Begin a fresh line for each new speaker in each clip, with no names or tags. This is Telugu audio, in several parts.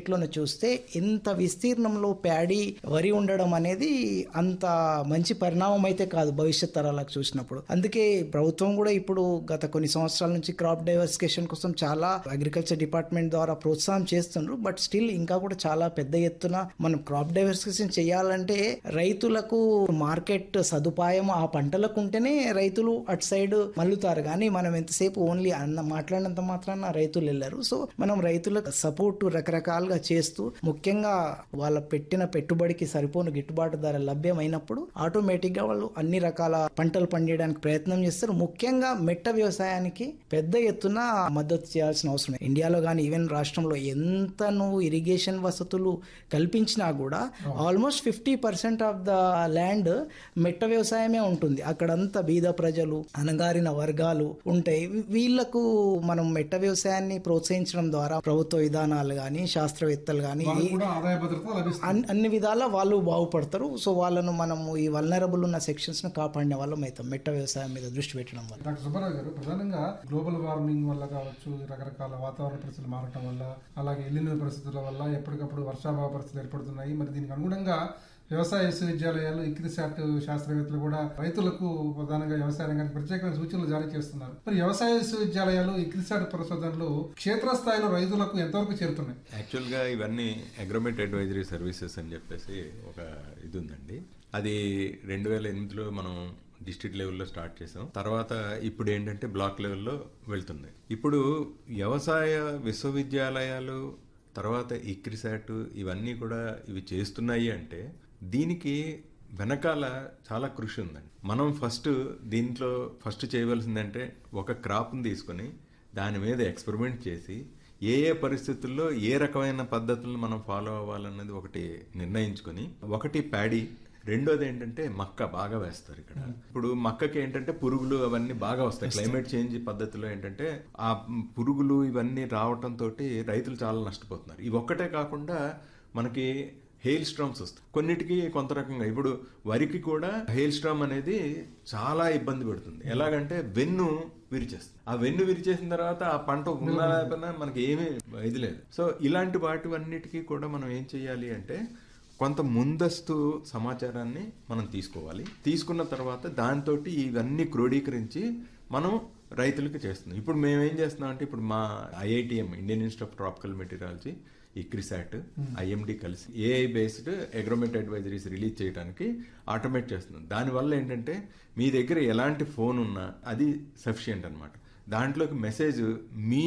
ప్రాజెక్టులను చూస్తే ఇంత విస్తీర్ణంలో ప్యాడీ వరి ఉండడం అనేది అంత మంచి పరిణామం అయితే కాదు భవిష్యత్ తరాలకు చూసినప్పుడు అందుకే ప్రభుత్వం కూడా ఇప్పుడు గత కొన్ని సంవత్సరాల నుంచి క్రాప్ డైవర్సిఫికేషన్ కోసం చాలా అగ్రికల్చర్ డిపార్ట్మెంట్ ద్వారా ప్రోత్సాహం చేస్తున్నారు బట్ స్టిల్ ఇంకా కూడా చాలా పెద్ద ఎత్తున మనం క్రాప్ డైవర్సిఫికేషన్ చేయాలంటే రైతులకు మార్కెట్ సదుపాయం ఆ పంటలకు ఉంటేనే రైతులు అటు సైడ్ మల్లుతారు కానీ మనం ఎంతసేపు ఓన్లీ అన్న మాట్లాడినంత మాత్రాన రైతులు వెళ్ళారు సో మనం రైతులకు సపోర్ట్ రకరకాలుగా చేస్తూ ముఖ్యంగా వాళ్ళ పెట్టిన పెట్టుబడికి సరిపోను గిట్టుబాటు ధర లభ్యమైనప్పుడు ఆటోమేటిక్ గా వాళ్ళు అన్ని రకాల పంటలు పండించడానికి ప్రయత్నం చేస్తారు ముఖ్యంగా మెట్ట వ్యవసాయానికి పెద్ద ఎత్తున మద్దతు చేయాల్సిన అవసరం ఉంది. ఇండియాలో కానీ ఈవెన్ రాష్ట్రంలో ఎంత నువ్వు ఇరిగేషన్ వసతులు కల్పించినా కూడా almost fifty percent of the land మెట్ట వ్యవసాయమే ఉంటుంది అక్కడంతా బీద ప్రజలు అనగారిన వర్గాలు ఉంటాయి వీ- వీళ్లకు మనం మెట్ట వ్యవసాయాన్ని ప్రోత్సహించడం ద్వారా ప్రభుత్వ విధానాలు కానీ శాస్త్రవేత్తలు కానీ
వాళ్ళకు కూడా ఆదాయ భద్రత లభిస్తుంది
అన్- అన్ని విధాలా వాళ్ళు బాగుపడతారు సో వాళ్ళను మనము ఈ వల్నరబుల్ ఉన్న సెక్షన్స్ ను కాపాడిన వాళ్ళం అవుతాం మెట్ట వ్యవసాయం మీద దృష్టి పెట్టడం వల్ల
డాక్టర్ సుబ్బారావు గారు ప్రధానంగా గ్లోబల్ వార్మింగ్ వల్ల కావచ్చు రకరకాల వాతావరణ పరిస్థితులు మారటం వల్ల అలాగే ఎల్లిన పరిస్థితుల వల్ల ఎప్పటికప్పుడు వర్షాభావ పరిస్థితులు ఏర్పడుతున్నాయి మరి దీనికి అనుగుణంగా వ్యవసాయ విశ్వవిద్యాలయాలు ఇక్రిసాట్ శాస్త్రవేత్తలు కూడా రైతులకు ప్రధానంగా వ్యవసాయ రంగానికి ప్రత్యేకమైన సూచనలు జారీ చేస్తున్నారు మరి వ్యవసాయ విశ్వవిద్యాలయాలు ఇక్రిసాట్ పరిశోధనలు క్షేత్రస్థాయిలో రైతులకు ఎంతవరకు చేరుతున్నాయి
యాక్చువల్గా ఇవన్నీ అగ్రోమేట్ అడ్వైజరీ సర్వీసెస్ అని చెప్పేసి ఒక ఇది ఉందండి అది రెండు వేల ఎనిమిదిలో మనం డిస్ట్రిక్ట్ లెవెల్లో స్టార్ట్ చేసాం తర్వాత ఇప్పుడు ఏంటంటే బ్లాక్ లెవెల్లో వెళ్తుంది ఇప్పుడు వ్యవసాయ విశ్వవిద్యాలయాలు తర్వాత ఇక్రిసాట్ ఇవన్నీ కూడా ఇవి చేస్తున్నాయి అంటే దీనికి వెనకాల చాలా కృషి ఉందండి మనం ఫస్ట్ దీంట్లో ఫస్ట్ చేయవలసిందంటే ఒక క్రాప్ని తీసుకొని దాని మీద ఎక్స్పెరిమెంట్ చేసి ఏ ఏ పరిస్థితుల్లో ఏ రకమైన పద్ధతులను మనం ఫాలో అవ్వాలన్నది ఒకటి నిర్ణయించుకొని ఒకటి ప్యాడీ రెండోది ఏంటంటే మక్క బాగా వేస్తారు ఇక్కడ ఇప్పుడు మక్కకి ఏంటంటే పురుగులు అవన్నీ బాగా వస్తాయి క్లైమేట్ చేంజ్ పద్ధతిలో ఏంటంటే ఆ పురుగులు ఇవన్నీ రావటంతో రైతులు చాలా నష్టపోతున్నారు ఇవి ఒక్కటే కాకుండా మనకి హెయిల్ స్ట్రామ్స్ వస్తాయి కొన్నిటికి కొంత రకంగా ఇప్పుడు వరికి కూడా హెయిల్ స్ట్రామ్ అనేది చాలా ఇబ్బంది పెడుతుంది ఎలాగంటే వెన్ను విరిచేస్తుంది ఆ వెన్ను విరిచేసిన తర్వాత ఆ పంట ఉన్నా లేకపోయినా మనకి ఏమీ ఇది లేదు సో ఇలాంటి వాటివన్నిటికీ కూడా మనం ఏం చేయాలి అంటే కొంత ముందస్తు సమాచారాన్ని మనం తీసుకోవాలి తీసుకున్న తర్వాత దాంతో ఇవన్నీ క్రోడీకరించి మనం రైతులకు చేస్తున్నాం ఇప్పుడు మేము ఏం చేస్తున్నాం అంటే ఇప్పుడు మా IITM Indian institute of tropical meteorology ICRISAT IMD కలిసి AI based agromet advisories release చేయడానికి ఆటోమేట్ చేస్తున్నాం దానివల్ల ఏంటంటే మీ దగ్గర ఎలాంటి ఫోన్ ఉన్నా అది సఫిషియంట్ అనమాట దాంట్లోకి మెసేజ్ మీ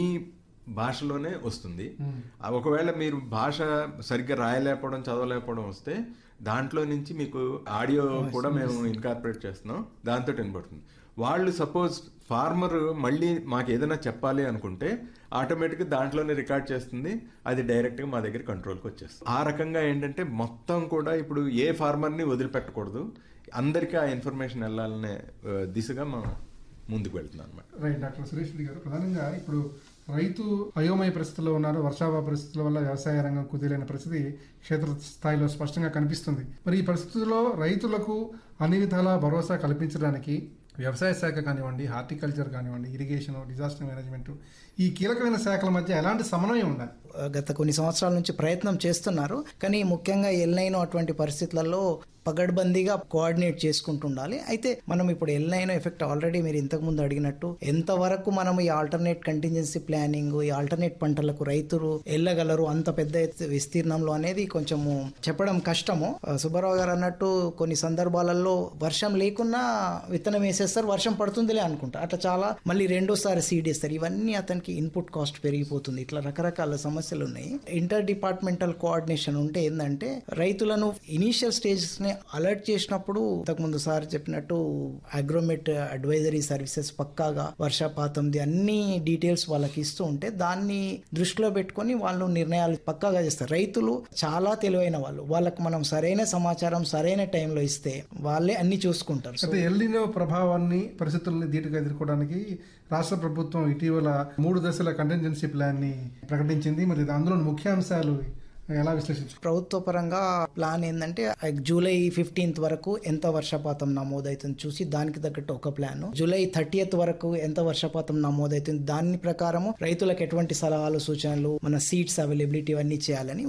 భాషలోనే వస్తుంది ఆ ఒకవేళ మీరు భాష సరిగ్గా రాయలేకపోవడం చదవలేకపోవడం వస్తే దాంట్లో నుంచి మీకు ఆడియో కూడా మేము ఇన్కార్పొరేట్ చేస్తున్నాం దాంతో వినబడుతుంది వాళ్ళు సపోజ్ ఫార్మర్ మళ్ళీ మాకు ఏదైనా చెప్పాలి అనుకుంటే ఆటోమేటిక్గా దాంట్లోనే రికార్డ్ చేస్తుంది అది డైరెక్ట్గా మా దగ్గర కంట్రోల్కి వచ్చేస్తుంది ఆ రకంగా ఏంటంటే మొత్తం కూడా ఇప్పుడు ఏ ఫార్మర్ని వదిలిపెట్టకూడదు అందరికీ ఆ ఇన్ఫర్మేషన్ వెళ్ళాలనే ఆ, దిశగా మనం ముందుకు వెళ్తున్నాం అనమాట
రైట్ డాక్టర్ సురేష్ రెడ్డి గారు ప్రధానంగా ఇప్పుడు రైతు అయోమయ పరిస్థితుల్లో ఉన్నారు వర్షాభావ పరిస్థితుల వల్ల వ్యవసాయ రంగం కుదిరైన పరిస్థితి క్షేత్ర స్థాయిలో స్పష్టంగా కనిపిస్తుంది మరి ఈ పరిస్థితుల్లో రైతులకు అన్ని విధాల భరోసా కల్పించడానికి వ్యవసాయ శాఖ కానివ్వండి హార్టికల్చర్ కానివ్వండి ఇరిగేషన్ డిజాస్టర్ మేనేజ్మెంట్ ఈ కీలకమైన శాఖల మధ్య ఎలాంటి సమన్వయం ఉండాలి
గత కొన్ని సంవత్సరాల నుంచి ప్రయత్నం చేస్తున్నారు కానీ ముఖ్యంగా ఎల్నైన్ అటువంటి పరిస్థితులలో పగడ్బందీగా కోఆర్డినేట్ చేసుకుంటుండాలి అయితే మనం ఇప్పుడు ఎల్నైన్ ఎఫెక్ట్ ఆల్రెడీ మీరు ఇంతకు ముందు అడిగినట్టు ఎంతవరకు మనం ఈ ఆల్టర్నేట్ కంటింజెన్సీ ప్లానింగ్ ఈ ఆల్టర్నేట్ పంటలకు రైతులు వెళ్ళగలరు అంత పెద్ద ఎత్తు విస్తీర్ణంలో అనేది కొంచెము చెప్పడం కష్టము ఆ, సుబ్బారావు గారు అన్నట్టు కొన్ని సందర్భాలలో వర్షం లేకున్నా విత్తనం వేసేస్తారు వర్షం పడుతుందిలే అనుకుంటా అట్లా చాలా మళ్ళీ రెండోసారి సీడ్ వేస్తారు ఇవన్నీ అతనికి ఇన్పుట్ కాస్ట్ పెరిగిపోతుంది ఇట్లా రకరకాల సమస్యలు ఉన్నాయి ఇంటర్ డిపార్ట్మెంటల్ కోఆర్డినేషన్ ఉంటే ఏంటంటే రైతులను ఇనీషియల్ స్టేజెస్ ని అలర్ట్ చేసినప్పుడు ఇంతకుముందు సార్ చెప్పినట్టు అగ్రోమెట్ అడ్వైజరీ సర్వీసెస్ పక్కాగా వర్షపాతంది అన్ని డీటెయిల్స్ వాళ్ళకి ఇస్తూ ఉంటే దాన్ని దృష్టిలో పెట్టుకొని వాళ్ళు నిర్ణయాలు పక్కాగా చేస్తారు రైతులు చాలా తెలివైన వాళ్ళు వాళ్ళకి మనం సరైన సమాచారం సరైన టైంలో ఇస్తే వాళ్ళే అన్ని చూసుకుంటారు సో
అయితే ఎల్లినో ప్రభావాన్ని పరిస్థితుల్ని ధీటుగా ఎదుర్కోవడానికి రాష్ట్ర ప్రభుత్వం ఇటీవల మూడు దశల కంటింజెన్సీ ప్లాన్ ని ప్రకటించింది మరి అందులో ముఖ్య అంశాలు ఎలా విశ్లేషించారు
ప్రభుత్వ పరంగా ప్లాన్ ఏంటంటే జూలై ఫిఫ్టీన్త్ వరకు ఎంత వర్షపాతం నమోదవుతుంది చూసి దానికి తగ్గట్టు ఒక ప్లాన్ జూలై థర్టీయత్ వరకు ఎంత వర్షపాతం నమోదవుతుంది దాని ప్రకారము రైతులకు ఎటువంటి సలహాలు సూచనలు మన సీట్స్ అవైలబిలిటీ ఇవన్నీ చేయాలని